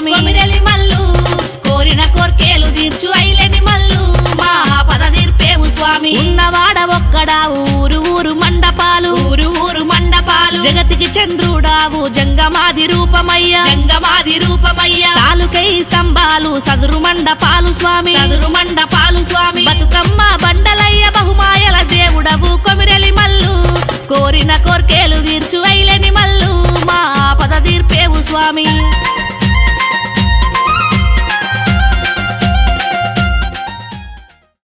స్వామి కొమిరెలి మల్లు కోరిన కోర్కేలు తీర్చు ఐలేని మల్లు మా పద తీర్పేవు స్వామి ఉన్నవాడ ఒక్కడావు ఊరు ఊరు మండపాలు ఊరు ఊరు మండపాలు జగతికి చంద్రుడావు జంగమాది రూపమయ్యా జంగమాది రూపమయ్యా సాలుకై స్తంభాలు సదురు మండపాలు స్వామి సదురు మండపాలు స్వామి బతుకమ్మ బండలయ్య బహుమాయల దేవుడవు కొమిరెలి మల్లు కోరిన కోర్కేలు తీర్చు ఐలేని మల్లు మా పద తీర్పేవు స్వామి